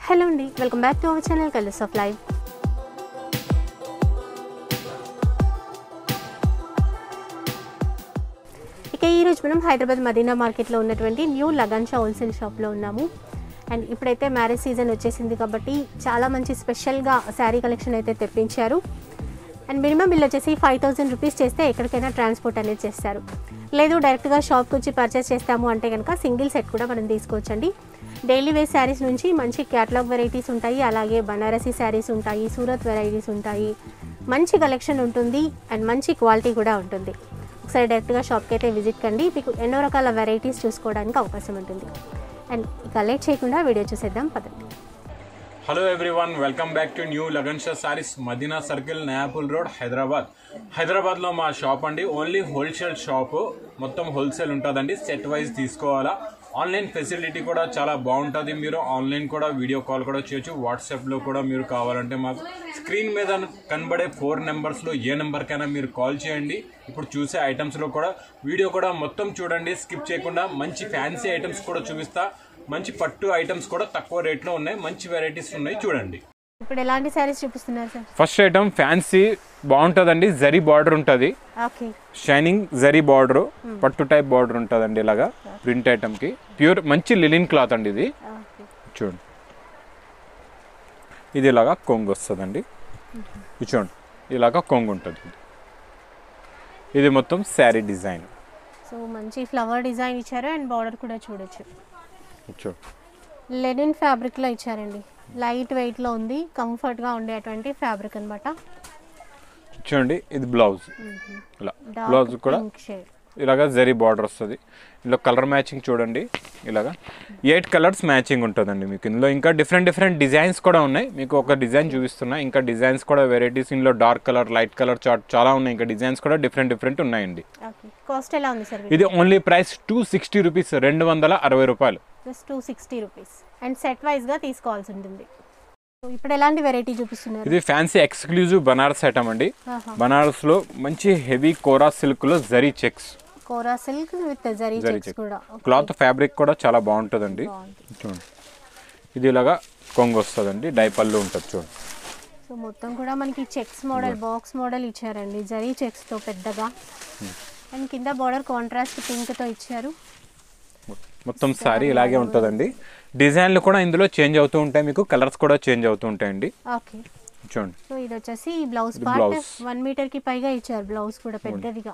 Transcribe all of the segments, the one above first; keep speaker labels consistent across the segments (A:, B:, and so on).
A: Hello అండి welcome back to our channel colours of life ఇక ఈరోజు మనం హైదరాబాద్ మదీనా మార్కెట్లో ఉన్నటువంటి న్యూ లగన్షా హోల్సేల్ షాప్లో ఉన్నాము అండ్ ఇప్పుడైతే మ్యారేజ్ సీజన్ వచ్చేసింది కాబట్టి చాలా మంచి స్పెషల్గా శారీ కలెక్షన్ అయితే తెప్పించారు అండ్ మినిమం బిల్ వచ్చేసి ఫైవ్ థౌసండ్ రూపీస్ చేస్తే ఎక్కడికైనా ట్రాన్స్పోర్ట్ అనేది చేస్తారు లేదు డైరెక్ట్గా షాప్కి వచ్చి పర్చేస్ చేస్తాము అంటే కనుక సింగిల్ సెట్ కూడా మనం తీసుకోవచ్చండి డైలీ వేర్ శారీస్ నుంచి మంచి క్యాటలాగ్ వెరైటీస్ ఉంటాయి అలాగే బనారసీ శారీస్ ఉంటాయి సూరత్ వెరైటీస్ ఉంటాయి మంచి కలెక్షన్ ఉంటుంది అండ్ మంచి క్వాలిటీ కూడా ఉంటుంది ఒకసారి డైరెక్ట్గా షాప్కి అయితే విజిట్ కండి మీకు ఎన్నో రకాల వెరైటీస్ చూసుకోవడానికి అవకాశం ఉంటుంది అండ్ ఇక లేట్ చేయకుండా వీడియో చూసేద్దాం పదండి
B: hello everyone welcome back to new Lagan Sha saris Madina circle Nayapul road Hyderabad హైదరాబాద్లో మా షాప్ అండి ఓన్లీ హోల్సేల్ షాప్ మొత్తం హోల్సేల్ ఉంటుందండి సెట్ వైజ్ తీసుకోవాలా ఆన్లైన్ ఫెసిలిటీ కూడా చాలా బాగుంటుంది మీరు ఆన్లైన్ కూడా వీడియో కాల్ కూడా చేయొచ్చు వాట్సాప్లో కూడా మీరు కావాలంటే మాకు స్క్రీన్ మీద కనబడే ఫోర్ నెంబర్స్లో ఏ నెంబర్కైనా మీరు కాల్ చేయండి ఇప్పుడు చూసే ఐటమ్స్లో కూడా వీడియో కూడా మొత్తం చూడండి స్కిప్ చేయకుండా మంచి ఫ్యాన్సీ ఐటమ్స్ కూడా చూపిస్తా మంచి పట్టు ఐటమ్స్ కూడా తక్కువ రేట్లో ఉన్నాయి మంచి వెరైటీస్ ఉన్నాయి చూడండి
A: ఇప్పుడు ఎలాంటి శారీస్ చూపిస్తున్నారు సార్
B: ఫస్ట్ ఐటమ్ ఫ్యాన్సీ బాగుంటుందండి జరీ బార్డర్ ఉంటుంది
A: ఓకే
B: షైనింగ్ జరీ బార్డర్ పట్టు టైప్ బార్డర్ ఉంటుందండి ఇలాగా ప్రింట్ ఐటమ్కి ప్యూర్ మంచి లిలిన్ క్లాత్ అండి ఇది
A: ఓకే
B: చూడండి ఇది ఇలాగా కొంగు వస్తుందండి ఇది చూడండి ఇలాగా కొంగు ఉంటుంది ఇది. ఇది మొత్తం శారీ డిజైన్
A: సో మంచి ఫ్లవర్ డిజైన్ ఇచ్చారు అండ్ బార్డర్ కూడా చూడొచ్చు
B: చూడండి
A: లెనిన్ ఫ్యాబ్రిక్లో ఇచ్చారండి లైట్ వెయిట్లో ఉంది కంఫర్ట్గా ఉండేటువంటి ఫ్యాబ్రిక్ అనమాట
B: చూడండి ఇది బ్లౌజ్ ఇలా బ్లౌజ్
A: డార్క్
B: కూడా
A: పింక్ షేడ్
B: ఇలాగా జరీ బార్డర్ వస్తుంది ఇందులో కలర్ మ్యాచింగ్ చూడండి ఇలాగా ఎయిట్ కలర్స్ మ్యాచింగ్ ఉంటుందండి మీకు ఇందులో ఇంకా డిఫరెంట్ డిఫరెంట్ డిజైన్స్ కూడా ఉన్నాయి మీకు ఒక డిజైన్ చూపిస్తున్నా ఇంకా డిజైన్స్ కూడా వెరైటీస్ ఇందులో dark colour light colour chart చాలా ఉన్నాయి ఇంకా డిజైన్స్ కూడా డిఫరెంట్ డిఫరెంట్ ఉన్నాయండి
A: ఓకే కాస్ట్ ఎలా ఉంది సార్
B: ఇది only price two sixty rupees రెండు వందల అరవై రూపాయలు
A: just two sixty rupees and set వైజ్గా తీసుకోవాల్సి ఉంటుంది సో ఇప్పుడు ఎలాంటి వెరైటీ చూపిస్తున్నారు
B: ఇది ఫ్యాన్సీ ఎక్స్క్లూజివ్ బనారస్ ఐటమ్ అండి
A: ఆహా.
B: బనారస్లో మంచి హెవీ కోరా సిల్క్లో zari checks
A: kora silk with zari
B: zari
A: checks
B: check
A: కూడా
B: క్లాత్ ఫ్యాబ్రిక్ కూడా చాలా బాగుంటుందండి
A: బాగుంది
B: చూడండి ఇది ఇలాగా కొంగు వస్తుందండి డైపల్లో ఉంటుంది చూడండి
A: సో మొత్తం కూడా మనకి చెక్స్ మోడల్ బాక్స్ మోడల్ ఇచ్చారండి జరీ చెక్స్తో పెద్దగా అండ్ కింద బార్డర్ కాంట్రాస్ట్ పింక్తో ఇచ్చారు
B: మొత్తం సారీ ఇలాగే ఉంటుందండి డిజైన్లు కూడా ఇందులో చేంజ్ అవుతూ ఉంటాయి మీకు కలర్స్ కూడా చేంజ్ అవుతూ ఉంటాయండి
A: ఓకే
B: చూడండి
A: సో ఇది వచ్చేసి బ్లౌజ్
B: ఇది
A: పార్ట్
B: blouse.
A: వన్ మీటర్ కి పైగా ఇచ్చారు బ్లౌజ్ కూడా పెద్దదిగా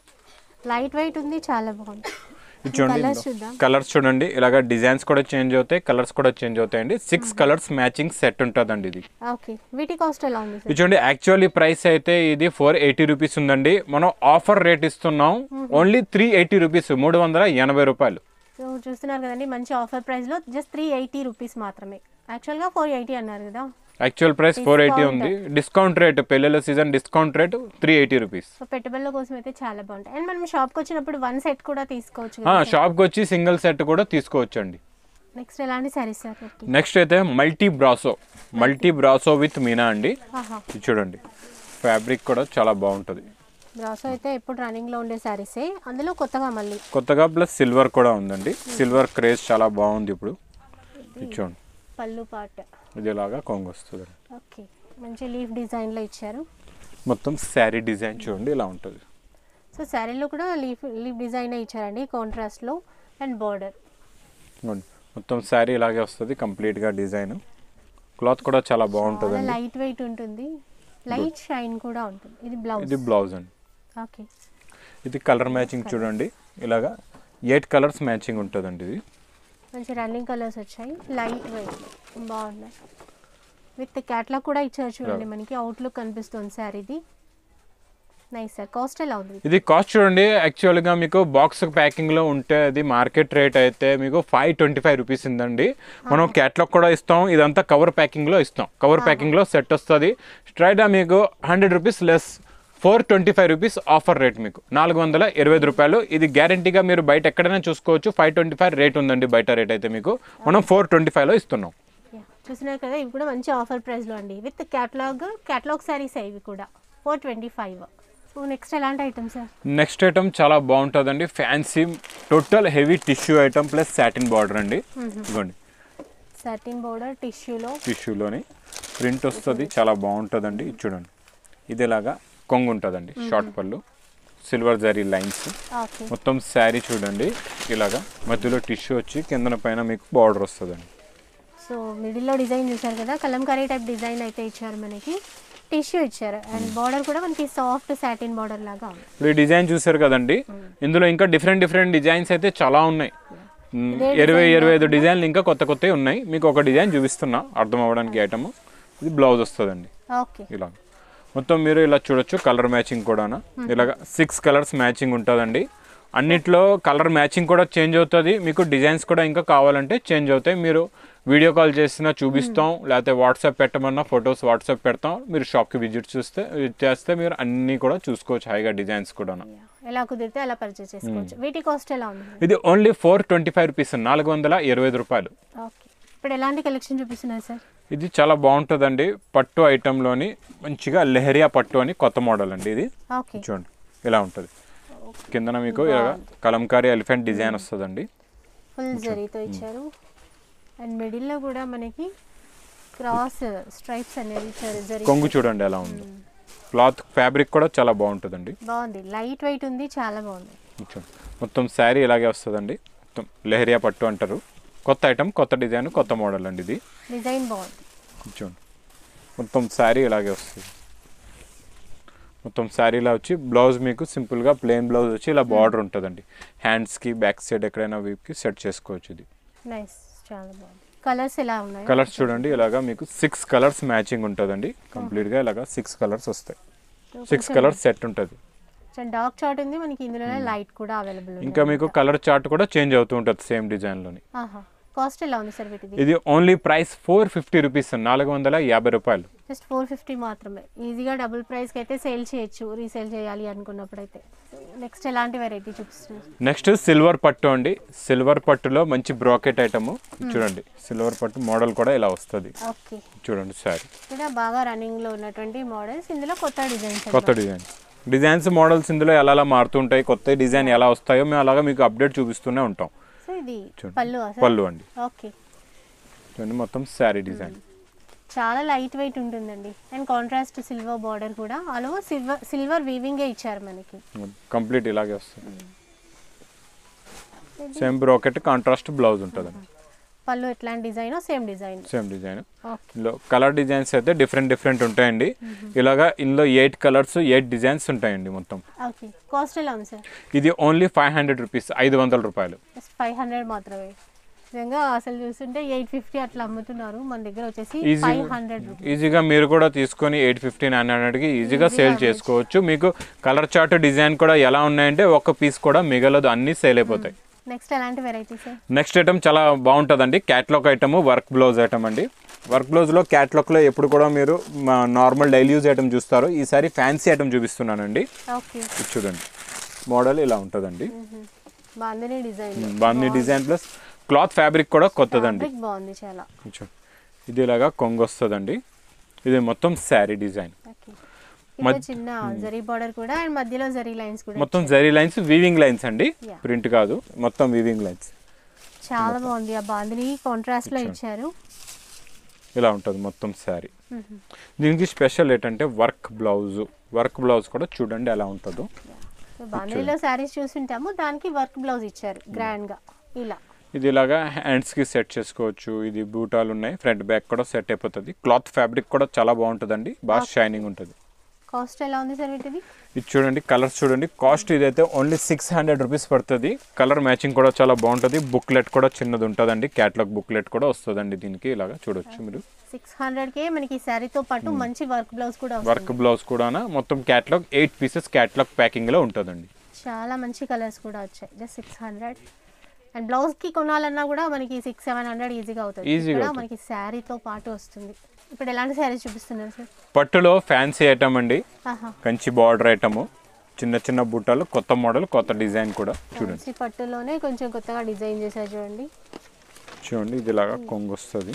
A: లైట్ వెయిట్ ఉంది చాలా బాగుంది
B: ఇది చూడండి
A: కలర్స్ చూద్దాం
B: కలర్స్ చూడండి ఇలాగ డిజైన్స్ కూడా చేంజ్ అవుతాయి కలర్స్ కూడా చేంజ్ అవుతాయండి సిక్స్ కలర్స్ మ్యాచింగ్ సెట్ ఉంటుందండి ఇది
A: ఓకే వీటి కాస్ట్ ఎలా ఉంది
B: ఇది
A: సార్
B: చూడండి యాక్చువల్లీ ప్రైస్ అయితే ఇది ఫోర్ ఎయిటీ రూపీస్ ఉందండి మనం ఆఫర్ రేట్ ఇస్తున్నాం ఓన్లీ త్రీ ఎయిటీ రూపీస్ మూడు వందల ఎనభై రూపాయలు
A: సో చూస్తున్నారు కదండి మంచి ఆఫర్ ప్రైస్ లో జస్ట్ త్రీ ఎయిటీ రూపీస్ మాత్రమే యాక్చువల్ గా ఫోర్ ఎయిటీ అన్నారు కదా
B: actual price four eighty
A: Discount.
B: ఉంది డిస్కౌంట్ రేట్ పెళ్ళిళ్ళ season discount rate three eighty rupees
A: so పెట్టుబడుల కోసం అయితే చాలా బాగుంటాయి అండ్ మనం షాప్ కి వచ్చినప్పుడు వన్ సెట్ కూడా తీసుకోవచ్చు కదా
B: షాప్కి వచ్చి సింగిల్ సెట్ కూడా తీసుకోవచ్చండి
A: నెక్స్ట్ ఎలాంటి సారీస్ సార్ ఓకే
B: నెక్స్ట్ అయితే multi brasso multi brasso with Meena అండి
A: ఆహా
B: ఇది చూడండి ఫ్యాబ్రిక్ కూడా చాలా బాగుంటుంది
A: బ్రాసో అయితే ఎప్పుడు రన్నింగ్ లో ఉండే సారీసే అందులో కొత్తగా మళ్ళీ
B: కొత్తగా ప్లస్ సిల్వర్ కూడా ఉందండి సిల్వర్ క్రేజ్ చాలా బాగుంది ఇప్పుడు ఇది చూడండి
A: పళ్ళు పాట
B: ఇది ఇలాగా కొంగు వస్తుంది
A: ఓకే మంచి లీఫ్ డిజైన్ లో ఇచ్చారు
B: మొత్తం శారీ డిజైన్ చూడండి ఇలా ఉంటుంది
A: సో శారీలో కూడా లీఫ్ లీఫ్ డిజైన్ ఇచ్చారండి కాంట్రాస్ట్ లో అండ్ బార్డర్
B: ఇదిగోండి. మొత్తం శారీ ఇలాగే వస్తుంది కంప్లీట్గా డిజైన్ క్లాత్ కూడా చాలా
A: చాలా
B: బాగుంటుందండి
A: లైట్ వెయిట్ ఉంటుంది లైట్ షైన్ కూడా ఉంటుంది ఇది బ్లౌజ్
B: ఇది బ్లౌజ్ అండి
A: ఓకే
B: ఇది కలర్ మ్యాచింగ్ చూడండి ఇలాగా ఎయిట్ కలర్స్ మ్యాచింగ్ ఉంటుందండి ఇది
A: మంచి రన్నింగ్ కలర్స్ వచ్చాయి లైట్ వెయిట్ బాగున్నాయి విత్ క్యాట్లాగ్ కూడా ఇచ్చారు చూడండి మనకి అవుట్లుక్ కనిపిస్తుంది సార్ ఇది నైస్ సార్ కాస్ట్ ఎలా ఉంది
B: ఇది కాస్ట్ చూడండి యాక్చువల్గా మీకు బాక్స్ ప్యాకింగ్లో ఉంటే అది మార్కెట్ రేట్ అయితే మీకు ఫైవ్ ట్వంటీ ఫైవ్ రూపీస్ ఉందండి మనం క్యాట్లాగ్ కూడా ఇస్తాం ఇదంతా కవర్ ప్యాకింగ్లో ఇస్తాం కవర్ ప్యాకింగ్లో సెట్ వస్తుంది స్ట్రైట్గా మీకు hundred rupees less four twenty five rupees offer rate మీకు నాలుగు వందల ఇరవై ఐదు రూపాయలు ఇది గ్యారంటీగా మీరు బయట ఎక్కడైనా చూసుకోవచ్చు ఫైవ్ ట్వంటీ ఫైవ్ రేట్ ఉందండి బయట రేట్ అయితే మీకు మనం ఫోర్ ట్వంటీ ఫైవ్లో ఇస్తున్నాం
A: Yeah, చూస్తున్నారు కదా ఇవి కూడా మంచి ఆఫర్ ప్రైస్లో అండి విత్ క్యాట్లాగ్ క్యాట్లాగ్ సారీస్ ఇవి కూడా four twenty five so next ఎలాంటి ఐటమ్ సార్
B: నెక్స్ట్ ఐటమ్ చాలా బాగుంటుందండి fancy total heavy tissue item plus satin border అండి ఇదిగోండి
A: సాటిన్ బోర్డర్ టిష్యూలో
B: టిష్యూలోని ప్రింట్ వస్తుంది చాలా బాగుంటుందండి ఇది చూడండి ఇది ఇలాగా కొంగు ఉంటుందండి షార్ట్ పళ్ళు సిల్వర్ జరీ లైన్స్
A: ఓకే
B: మొత్తం శారీ చూడండి ఇలాగా మధ్యలో టిష్యూ వచ్చి కిందన పైన మీకు బార్డర్ వస్తుందండి
A: సో మిడిల్లో డిజైన్ చూసారు కదా కలంకారీ టైప్ డిజైన్ అయితే ఇచ్చారు మనకి టిష్యూ ఇచ్చారు అండ్ బార్డర్ కూడా మనకి సాఫ్ట్ సాటిన్ బార్డర్ లాగా ఉంది
B: ఇప్పుడు ఈ డిజైన్ చూసారు కదండి ఇందులో ఇంకా డిఫరెంట్ డిఫరెంట్ డిజైన్స్ అయితే చాలా ఉన్నాయి మ్,
A: ఇదే
B: ఇరవై
A: design
B: ఇరవై ఐదు డిజైన్లు ఇంకా కొత్త కొత్తవి ఉన్నాయి మీకు ఒక డిజైన్ చూపిస్తున్నా అర్థం అవ్వడానికి ఐటమ్ ఇది బ్లౌజ్ వస్తుందండి
A: ఓకే
B: ఇలా మొత్తం మీరు ఇలా చూడొచ్చు కలర్ మ్యాచింగ్ కూడా ఇలాగ సిక్స్ కలర్స్ మ్యాచింగ్ ఉంటుందండి అన్నిట్లో కలర్ మ్యాచింగ్ కూడా చేంజ్ అవుతుంది మీకు డిజైన్స్ కూడా ఇంకా కావాలంటే చేంజ్ అవుతాయి మీరు వీడియో కాల్ చేసినా చూపిస్తాం లేకపోతే వాట్సాప్ పెట్టమన్నా ఫొటోస్ వాట్సాప్ పెడతాం మీరు షాప్కి విజిట్ చూస్తే చేస్తే మీరు అన్నీ కూడా చూసుకోవచ్చు హాయిగా డిజైన్స్ కూడా
A: ఎలా కుదిరితే అలా పర్చేస్ చేసుకోవచ్చు వీటి కాస్ట్ ఎలా ఉంది
B: ఇది only four twenty five rupees నాలుగు వందల ఇరవై ఐదు రూపాయలు
A: ఓకే ఇప్పుడు ఎలాంటి కలెక్షన్ చూపిస్తున్నారు సార్
B: ఇది చాలా బాగుంటుందండి పట్టు ఐటెంలోని మంచిగా లెహరియా పట్టు అని కొత్త మోడల్ అండి ఇది
A: ఓకే
B: చూడండి ఇలా ఉంటుంది కిందన మీకు ఇలా కలంకారీ ఎలిఫెంట్ డిజైన్ వస్తుందండి
A: ఫుల్ జరీతో ఇచ్చారు అండ్ మిడిల్లో కూడా మనకి క్రాస్ స్ట్రైప్స్ అనేవి ఇచ్చారు జరీ
B: కొంగు చూడండి ఎలా ఉంది క్లాత్ ఫ్యాబ్రిక్ కూడా చాలా బాగుంటుందండి
A: బాగుంది లైట్ వెయిట్ ఉంది చాలా బాగుంది
B: చూడండి మొత్తం శారీ ఇలాగే వస్తుందండి మొత్తం లెహరియా పట్టు అంటారు కొత్త ఐటమ్ కొత్త డిజైన్ కొత్త మోడల్ అండి ఇది
A: డిజైన్ బాగుంది
B: చూడండి మొత్తం శారీ ఇలాగే వస్తుంది మొత్తం శారీలా వచ్చి బ్లౌజ్ మీకు సింపుల్గా ప్లెయిన్ బ్లౌజ్ వచ్చి ఇలా బార్డర్ ఉంటుందండి హ్యాండ్స్కి బ్యాక్ సైడ్ ఎక్కడైనా వీప్కి సెట్ చేసుకోవచ్చు ఇది
A: నైస్ చాలా బాగుంది కలర్స్ ఎలా ఉన్నాయి
B: కలర్స్ చూడండి ఇలాగా మీకు సిక్స్ కలర్స్ మ్యాచింగ్ ఉంటుందండి కంప్లీట్గా ఇలాగా సిక్స్ కలర్స్ వస్తాయి సిక్స్ కలర్స్ సెట్ ఉంటుంది
A: డార్క్ చార్ట్ ఉంది మనకి ఇందులోనే లైట్ కూడా అవైలబుల్ ఉంది
B: ఇంకా మీకు కలర్ చార్ట్ కూడా చేంజ్ అవుతూ ఉంటుంది సేమ్ డిజైన్లోని
A: ఆహా కాస్ట్ ఎలా ఉంది సార్ వీటిది
B: ఇది only price four fifty rupees నాలుగు వందల యాభై రూపాయలు
A: జస్ట్ ఫోర్ ఫిఫ్టీ మాత్రమే ఈజీగా డబుల్ ప్రైస్కి అయితే సేల్ చేయొచ్చు రీసేల్ చేయాలి అనుకున్నప్పుడు అయితే నెక్స్ట్ ఎలాంటి వెరైటీ చూపిస్తున్నారు
B: నెక్స్ట్ సిల్వర్ పట్టు అండి సిల్వర్ పట్టులో మంచి బ్రాకెట్ ఐటమ్ చూడండి సిల్వర్ పట్టు మోడల్ కూడా ఇలా వస్తుంది
A: ఓకే
B: చూడండి సారీ
A: ఇక్కడ బాగా రన్నింగ్లో ఉన్నటువంటి మోడల్స్ ఇందులో కొత్త డిజైన్స్
B: కొత్త డిజైన్ డిజైన్స్ మోడల్స్ ఇందులో ఎలా ఎలా మారుతుంటాయి కొత్త డిజైన్ ఎలా వస్తాయో మేము అలాగా మీకు అప్డేట్ చూపిస్తూనే ఉంటాం
A: సో ఇది
B: చూడండి.
A: పళ్ళు
B: పళ్ళు అండి
A: ఓకే
B: చూడండి మొత్తం శారీ డిజైన్
A: చాలా లైట్ వెయిట్ ఉంటుందండి అండ్ కాంట్రాస్ట్ సిల్వర్ బార్డర్ కూడా ఆల్ ఓవర్ సిల్వర్ సిల్వర్ వీవింగే ఇచ్చారు మనకి
B: కంప్లీట్ ఇలాగే వస్తుంది సేమ్ బ్రాకెట్ కాంట్రాస్ట్ బ్లౌజ్ ఉంటుందండి
A: పళ్ళు ఎట్లాంటి design same design
B: same design
A: okay
B: ఇందులో కలర్ డిజైన్స్ అయితే డిఫరెంట్ డిఫరెంట్ ఉంటాయండి ఇలాగా ఇందులో ఎయిట్ కలర్స్ ఎయిట్ డిజైన్స్ ఉంటాయండి మొత్తం
A: ఓకే కాస్ట్ ఎలా ఉంది సార్
B: ఇది ఓన్లీ ఫైవ్ హండ్రెడ్ రూపీస్ ఐదు వందల రూపాయలు
A: జస్ట్ ఫైవ్ హండ్రెడ్ మాత్రమే నిజంగా అసలు చూస్తుంటే ఎయిట్ ఫిఫ్టీ అట్లా అమ్ముతున్నారు మన దగ్గర వచ్చేసి
B: ఈజీ
A: ఫైవ్ హండ్రెడ్ రూపీస్
B: ఈజీగా మీరు కూడా తీసుకొని ఎయిట్ ఫిఫ్టీ నైన్ హండ్రెడ్కి ఈజీగా సేల్ చేసుకోవచ్చు మీకు కలర్ చార్ట్ డిజైన్ కూడా ఎలా ఉన్నాయంటే ఒక పీస్ కూడా మిగలదు అన్నీ సేల్ అయిపోతాయి
A: నెక్స్ట్ ఎలాంటి వెరైటీస్
B: నెక్స్ట్ ఐటమ్ చాలా బాగుంటుందండి catalogue item work blouse item అండి వర్క్ బ్లౌజ్లో క్యాట్లాగ్లో ఎప్పుడు కూడా మీరు నార్మల్ డైలీ యూజ్ ఐటమ్ చూస్తారు ఈసారి ఫ్యాన్సీ ఐటమ్ చూపిస్తున్నానండి
A: ఓకే
B: ఇది చూడండి మోడల్ ఇలా ఉంటుందండి
A: బాగుంది డిజైన్
B: బాగుంది డిజైన్ ప్లస్ క్లాత్ ఫ్యాబ్రిక్ కూడా కొత్తదండి
A: ఫ్యాబ్రిక్ బాగుంది చాలా
B: కొంచెం ఇది ఇలాగా కొంగు వస్తుందండి ఇది మొత్తం శారీ డిజైన్
A: ఓకే ఇక్కడ చిన్న జరీ బార్డర్ కూడా అండ్ మధ్యలో జరీ లైన్స్ కూడా
B: మొత్తం జరీ లైన్స్ వీవింగ్ లైన్స్ అండి
A: Yeah.
B: ప్రింట్ కాదు మొత్తం వీవింగ్ లైన్స్
A: చాలా బాగుంది ఆ బాందిని కాంట్రాస్ట్ లో ఇచ్చారు
B: ఇలా ఉంటుంది మొత్తం శారీ దీనికి స్పెషల్ ఏంటంటే వర్క్ బ్లౌజ్ వర్క్ బ్లౌజ్ కూడా చూడండి ఎలా ఉంటుందో
A: సో బాందినిలో శారీస్ చూసింటాము దానికి వర్క్ బ్లౌజ్ ఇచ్చారు గ్రాండ్ గా ఇలా
B: ఇది ఇలాగా హ్యాండ్స్కి సెట్ చేసుకోవచ్చు ఇది బూటాలు ఉన్నాయి ఫ్రంట్ బ్యాక్ కూడా సెట్ అయిపోతుంది క్లాత్ ఫ్యాబ్రిక్ కూడా చాలా బాగుంటుందండి బాగా షైనింగ్ ఉంటుంది
A: కాస్ట్ ఎలా ఉంది సార్ వీటిది
B: ఇది చూడండి కలర్స్ చూడండి కాస్ట్ ఇదైతే ఓన్లీ సిక్స్ హండ్రెడ్ రూపీస్ పడుతుంది కలర్ మ్యాచింగ్ కూడా చాలా బాగుంటుంది బుక్లెట్ కూడా చిన్నది ఉంటుందండి క్యాట్లాగ్ బుక్లెట్ కూడా వస్తుందండి దీనికి ఇలాగా చూడొచ్చు మీరు
A: సిక్స్ హండ్రెడ్ కే మనకి ఈ శారీతో పాటు మంచి వర్క్ బ్లౌజ్ కూడా వస్తుంది
B: వర్క్ బ్లౌజ్ కూడా మొత్తం క్యాట్లాగ్ ఎయిట్ పీసెస్ క్యాట్లాగ్ ప్యాకింగ్లో ఉంటుందండి
A: చాలా మంచి కలర్స్ కూడా వచ్చాయి just six hundred and blouse కి కొనాలన్నా కూడా మనకి సిక్స్ సెవెన్ హండ్రెడ్ ఈజీగా అవుతుంది
B: Easy గా
A: ఇక్కడ
B: అవుతుంది.
A: మనకి శారీతో పాటు వస్తుంది ఇప్పుడు ఎలాంటి శారీస్ చూపిస్తున్నారు సార్
B: పట్టులో ఫ్యాన్సీ ఐటమ్ అండి
A: ఆహా
B: కంచి బార్డర్ ఐటమ్ చిన్న చిన్న బుట్టలు కొత్త మోడల్ కొత్త డిజైన్ కూడా చూడండి
A: ఫ్యాన్సీ పట్టులోనే కొంచెం కొత్తగా డిజైన్ చేశారు చూడండి
B: చూడండి ఇది ఇలాగా కొంగు వస్తుంది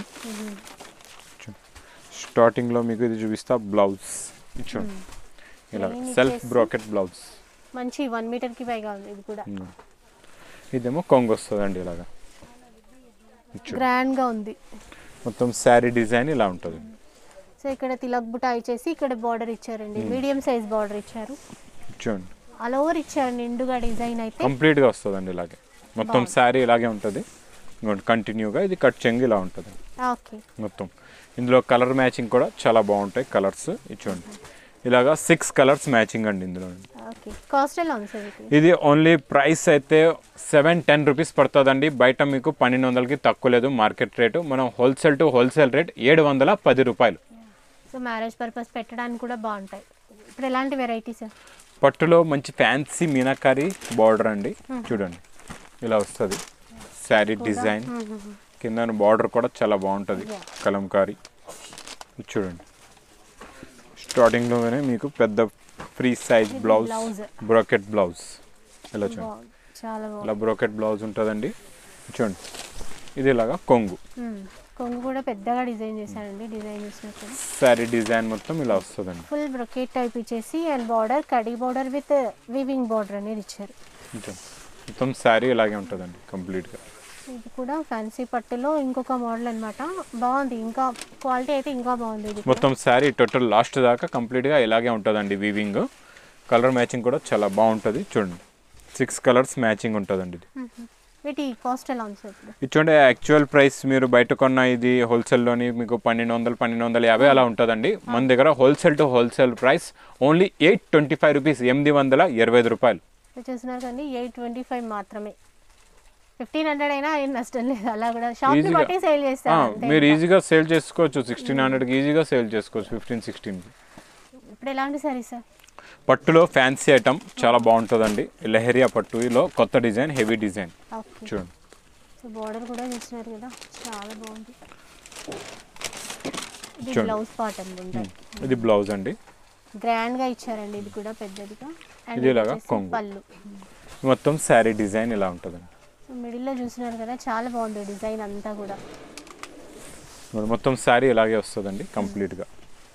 B: స్టార్టింగ్లో మీకు ఇది చూపిస్తా బ్లౌజ్ చూడండి ఇలా
A: Plain
B: సెల్ఫ్
A: ఇచ్చేసి-
B: బ్రాకెట్ బ్లౌజ్
A: మంచి వన్ మీటర్ కి పైగా ఉంది ఇది కూడా
B: ఇదేమో కొంగు వస్తుందండి ఇలాగా
A: గ్రాండ్ గా ఉంది
B: మొత్తం శారీ డిజైన్ ఇలా ఉంటుంది
A: సో ఇక్కడ తిలక్ బుటా ఇచ్చేసి ఇక్కడ బార్డర్ ఇచ్చారండి మీడియం సైజ్ బార్డర్ ఇచ్చారు
B: చూడండి
A: ఆల్ ఓవర్ ఇచ్చారు నిండుగా డిజైన్ అయితే
B: కంప్లీట్గా వస్తుందండి ఇలాగే మొత్తం శారీ ఇలాగే ఉంటుంది ఇంకోటి కంటిన్యూగా ఇది కట్ చెంగి ఇలా ఉంటుంది
A: ఓకే
B: మొత్తం ఇందులో కలర్ మ్యాచింగ్ కూడా చాలా బాగుంటాయి కలర్స్ ఇది చూడండి ఇలాగా సిక్స్ కలర్స్ మ్యాచింగ్ అండి ఇందులో
A: ఓకే కాస్ట్ ఎలా ఉంది సార్ ఇది
B: ఇది ఓన్లీ ప్రైస్ అయితే సెవెన్ టెన్ రూపీస్ పడుతుందండి బయట మీకు పన్నెండు వందలకి తక్కువ లేదు మార్కెట్ రేటు మనం హోల్సేల్ టు హోల్సేల్ రేట్ ఏడు వందల పది రూపాయలు
A: సో మ్యారేజ్ పర్పస్ పెట్టడానికి కూడా బాగుంటాయి ఇప్పుడు ఎలాంటి వెరైటీస్
B: పట్టులో మంచి ఫ్యాన్సీ మీనాకారి బార్డర్ అండి చూడండి ఇలా వస్తుంది శారీ డిజైన్ కింద బార్డర్ కూడా చాలా బాగుంటుంది కలంకారీ ఇది చూడండి స్టార్టింగ్లోనే మీకు పెద్ద free size blouse
A: blouse.
B: Brocade blouse ఇలా చూడండి
A: బాగుంది చాలా బాగుంది
B: ఇలా బ్రోకెట్ బ్లౌజ్ ఉంటుందండి చూడండి ఇది ఇలాగా కొంగు
A: మ్మ్. కొంగు కూడా పెద్దగా డిజైన్ చేశారండి డిజైన్ చేసినట్టు
B: శారీ డిజైన్ మొత్తం ఇలా వస్తుందండి
A: ఫుల్ బ్రొకెట్ టైప్ ఇచ్చేసి అండ్ బార్డర్ కడీ బార్డర్ విత్ వివింగ్ బార్డర్ అనేది ఇచ్చారు
B: చూడండి. మొత్తం శారీ ఇలాగే ఉంటుందండి కంప్లీట్గా
A: ఇది కూడా ఫ్యాన్సీ పట్టులో ఇంకొక మోడల్ అన్నమాట బాగుంది ఇంకా క్వాలిటీ అయితే ఇంకా బాగుంది ఇది
B: మొత్తం శారీ టోటల్ లాస్ట్ దాకా కంప్లీట్గా ఇలాగే ఉంటుందండి వీవింగ్ కలర్ మ్యాచింగ్ కూడా చాలా బాగుంటుంది చూడండి సిక్స్ కలర్స్ మ్యాచింగ్ ఉంటుందండి ఇది
A: మ్మ్. వీటి కాస్ట్ ఎలా ఉంది సార్ ఇప్పుడు
B: ఇది చూడండి యాక్చువల్ ప్రైస్ మీరు బయట కొన్న ఇది హోల్సేల్లోని మీకు పన్నెండు వందలు పన్నెండు వందల యాభై అలా ఉంటుందండి మన దగ్గర wholesale to wholesale price only eight twenty five rupees ఎనిమిది వందల ఇరవై ఐదు రూపాయలు
A: మీరు చూస్తున్నారు కానీ ఎయిట్ ట్వంటీ ఫైవ్ మాత్రమే ఫిఫ్టీన్ హండ్రెడ్ అయినా ఏం నష్టం లేదు అలా కూడా షాప్
B: Easy గా.
A: బట్టి సేల్
B: ఆ,
A: చేస్తారు అంతే
B: మీరు
A: ఇంకా.
B: ఈజీగా సేల్ చేసుకోవచ్చు సిక్స్టీన్ హండ్రెడ్కి ఈజీగా సేల్ చేసుకోవచ్చు ఫిఫ్టీన్ సిక్స్టీన్కి
A: ఇప్పుడు ఎలాంటి సారీ సార్
B: పట్టులో ఫ్యాన్సీ ఐటమ్ చాలా బాగుంటుందండి లెహరియా పట్టులో కొత్త డిజైన్ హెవీ డిజైన్
A: ఓకే
B: చూడండి
A: సో బార్డర్ కూడా చూస్తున్నారు కదా చాలా బాగుంది ఇది
B: చూడండి.
A: బ్లౌజ్ పార్ట్ అనుకుంటా
B: ఇది బ్లౌజ్ అండి
A: గ్రాండ్ గా ఇచ్చారండి ఇది కూడా పెద్దదిగా అండ్
B: ఇది ఇలాగా
A: వచ్చేసి
B: కొంగు.
A: పళ్ళు
B: మొత్తం శారీ డిజైన్ ఇలా ఉంటుందండి
A: సో మిడిల్ లో చూస్తున్నారు కదా చాలా బాగుంది డిజైన్ అంతా కూడా
B: మరి మొత్తం శారీ ఇలాగే వస్తుందండి కంప్లీట్గా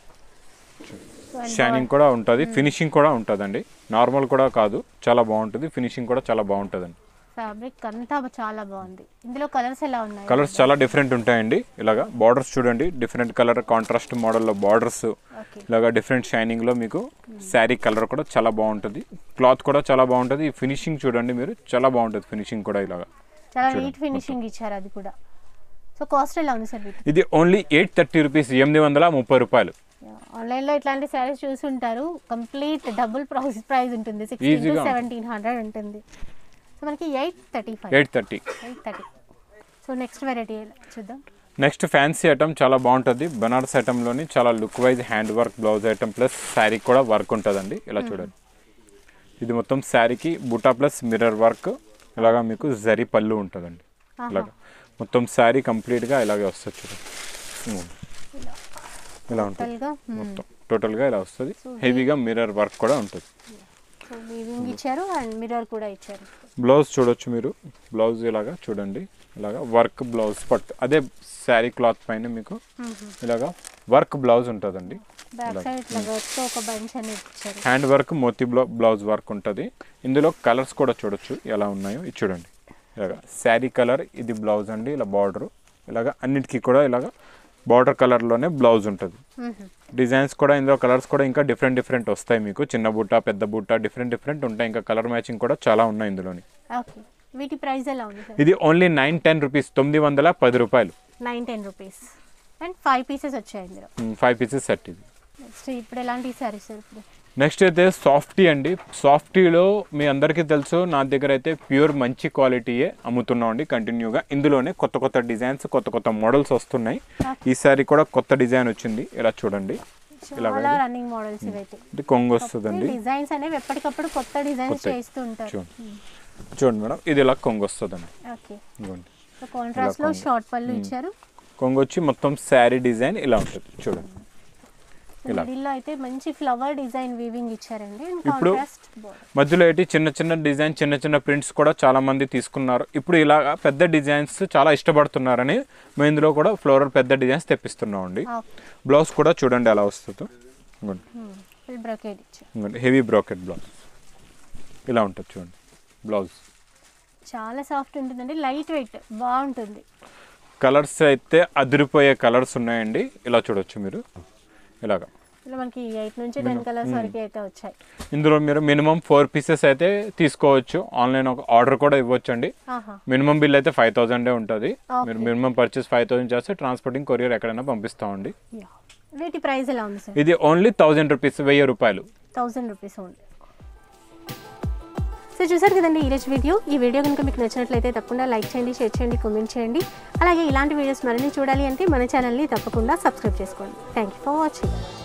A: సో అండ్
B: షైనింగ్ కూడా ఉంటుంది ఫినిషింగ్ కూడా ఉంటుందండి నార్మల్ కూడా కాదు చాలా బాగుంటుంది ఫినిషింగ్ కూడా చాలా బాగుంటుందండి
A: ఫ్యాబ్రిక్ అంతా చాలా బాగుంది ఇందులో కలర్స్ ఎలా ఉన్నాయి
B: కలర్స్ చాలా డిఫరెంట్ ఉంటాయండి ఇలాగా బార్డర్స్ చూడండి డిఫరెంట్ కలర్ కాంట్రాస్ట్ మోడల్లో బార్డర్స్
A: ఓకే
B: ఇలాగా డిఫరెంట్ షైనింగ్లో మీకు శారీ కలర్ కూడా చాలా బాగుంటుంది క్లాత్ కూడా చాలా బాగుంటుంది ఈ ఫినిషింగ్ చూడండి మీరు చాలా బాగుంటుంది ఫినిషింగ్ కూడా ఇలాగా
A: చాలా నీట్ ఫినిషింగ్ ఇచ్చారు అది కూడా సో కాస్ట్ ఎలా ఉంది సార్ వీటి
B: ఇది ఓన్లీ ఎయిట్ థర్టీ రూపీస్ ఎనిమిది వందల ముప్పై రూపాయలు
A: ఆన్లైన్లో ఇట్లాంటి శారీస్ చూసుంటారు కంప్లీట్ డబుల్ ప్రైస్ ప్రైస్ ఉంటుంది సిక్స్టీన్ టు
B: Easy గా
A: సెవెంటీన్ హండ్రెడ్ ఉంటుంది సో మనకి eight thirty five
B: eight thirty
A: eight thirty so next variety చూద్దాం
B: నెక్స్ట్ ఫ్యాన్సీ ఐటమ్ చాలా బాగుంటుంది బనారస్ ఐటమ్లోని చాలా look wise hand work blouse item plus sari కూడా వర్క్ ఉంటుందండి ఇలా చూడండి ఇది మొత్తం శారీకి బుటా ప్లస్ మిర్రర్ వర్క్ ఇలాగా మీకు జరీ పళ్ళు ఉంటుందండి ఇలాగా మొత్తం శారీ కంప్లీట్గా ఇలాగే వస్తుంది చూడండి ఉమ్. ఇలా ఉంటుంది
A: టోటల్గా
B: మొత్తం టోటల్గా ఇలా వస్తుంది హెవీగా మిర్రర్ వర్క్ కూడా ఉంటుంది
A: సో వీవింగ్ ఇచ్చారు అండ్ మిర్రర్ కూడా ఇచ్చారు
B: బ్లౌజ్ చూడొచ్చు మీరు బ్లౌజ్ ఇలాగా చూడండి ఇలాగా వర్క్ బ్లౌజ్ పట్టు అదే శారీ క్లాత్ పైన మీకు ఇలాగా వర్క్ బ్లౌజ్ ఉంటుందండి
A: బ్యాక్ సైడ్ ఇట్లా వర్క్తో ఒక బంచ్ అనేది ఇచ్చారు
B: హ్యాండ్ వర్క్ మోతీ బ్లౌ బ్లౌజ్ వర్క్ ఉంటుంది ఇందులో కలర్స్ కూడా చూడొచ్చు ఎలా ఉన్నాయో ఇది చూడండి ఇలాగా శారీ కలర్ ఇది బ్లౌజ్ అండి ఇలా బార్డర్ ఇలాగా అన్నిటికీ కూడా ఇలాగా బార్డర్ కలర్లోనే బ్లౌజ్ ఉంటుంది డిజైన్స్ కూడా ఇందులో కలర్స్ కూడా ఇంకా డిఫరెంట్ డిఫరెంట్ వస్తాయి మీకు చిన్న బుట్ట పెద్ద బుట్ట డిఫరెంట్ డిఫరెంట్ ఉంటాయి ఇంకా కలర్ మ్యాచింగ్ కూడా చాలా ఉన్నాయి ఇందులోని
A: ఓకే వీటి ప్రైస్ ఎలా ఉంది సార్
B: ఇది ఓన్లీ నైన్ టెన్ రూపీస్ తొమ్మిది వందల పది రూపాయలు
A: nine ten rupees and five pieces వచ్చాయి ఇందులో
B: ఫైవ్ పీసెస్ సెట్ ఇది
A: నెక్స్ట్ ఇప్పుడు ఎలాంటి సారీస్ సార్ ఇప్పుడు
B: నెక్స్ట్ అయితే సాఫ్టీ అండి సాఫ్టీలో మీ అందరికీ తెలుసు నా దగ్గర అయితే ప్యూర్ మంచి క్వాలిటీయే అమ్ముతున్నాం అండి కంటిన్యూగా ఇందులోనే కొత్త కొత్త డిజైన్స్ కొత్త కొత్త మోడల్స్ వస్తున్నాయి ఈసారి కూడా కొత్త డిజైన్ వచ్చింది ఇలా చూడండి
A: చాలా రన్నింగ్ మోడల్స్ ఇవైతే
B: ఇది కొంగు వస్తుందండి
A: డిజైన్స్ అనేవి ఎప్పటికప్పుడు కొత్త డిజైన్స్
B: కొత్తవి.
A: చేస్తూ ఉంటారు
B: చూడండి చూడండి మేడం ఇది ఇలా కొంగు వస్తుందండి
A: ఓకే
B: ఇదిగోండి
A: సో కాంట్రాస్ట్ లో షార్ట్ పళ్ళు ఇచ్చారు
B: కొంగు వచ్చి మొత్తం శారీ డిజైన్ ఇలా ఉంటుంది చూడండి ఇలా.
A: మిడిల్ లో అయితే మంచి ఫ్లవర్ డిజైన్ వీవింగ్ ఇచ్చారండి అండ్
B: ఇప్పుడు-
A: కాంట్రాస్ట్ బోర్డర్
B: మధ్యలో ఏంటి చిన్న చిన్న డిజైన్ చిన్న చిన్న ప్రింట్స్ కూడా చాలా మంది తీసుకున్నారు ఇప్పుడు ఇలా పెద్ద డిజైన్స్ చాలా ఇష్టపడుతున్నారని మేము ఇందులో కూడా ఫ్లోరల్ పెద్ద డిజైన్స్ తెప్పిస్తున్నాం అండి బ్లౌజ్ కూడా చూడండి ఎలా వస్తుందో ఇదిగోండి.
A: ఫుల్ బ్రొకేడ్ ఇచ్చారు
B: ఇదిగోండి హెవీ బ్రాకెట్ బ్లౌజ్ ఇలా ఉంటుంది చూడండి బ్లౌజ్
A: చాలా సాఫ్ట్ ఉంటుందండి లైట్ వెయిట్ బాగుంటుంది
B: కలర్స్ అయితే అదిరిపోయే కలర్స్ ఉన్నాయండి ఇలా చూడొచ్చు మీరు ఇలాగా
A: ఇలా మనకి ఎయిట్ నుంచి టెన్ కలర్స్ వరకు అయితే వచ్చాయి
B: ఇందులో మీరు మినిమం ఫోర్ పీసెస్ అయితే తీసుకోవచ్చు ఆన్లైన్ ఒక ఆర్డర్ కూడా ఇవ్వచ్చు అండి
A: ఆహా
B: మినిమం బిల్ అయితే ఫైవ్ థౌసండే ఉంటుంది
A: Okay.
B: మీరు మినిమం పర్చేస్ ఫైవ్ థౌసండ్ చేస్తే ట్రాన్స్పోర్టింగ్ కొరియర్ ఎక్కడైనా పంపిస్తామండి
A: యా వీటి ప్రైస్ ఎలా ఉంది సార్
B: ఇది ఓన్లీ థౌజండ్ రూపీస్ వెయ్యి రూపాయలు
A: థౌజండ్ రూపీస్ ఓన్లీ సో చూసారు కదండి ఈరోజు వీడియో ఈ వీడియో కనుక మీకు నచ్చినట్లయితే తప్పకుండా లైక్ చేయండి షేర్ చేయండి కామెంట్ చేయండి అలాగే ఇలాంటి వీడియోస్ మరిన్ని చూడాలి అంటే మన ఛానల్ని తప్పకుండా సబ్స్క్రైబ్ చేసుకోండి థ్యాంక్ యూ ఫర్ వాచింగ్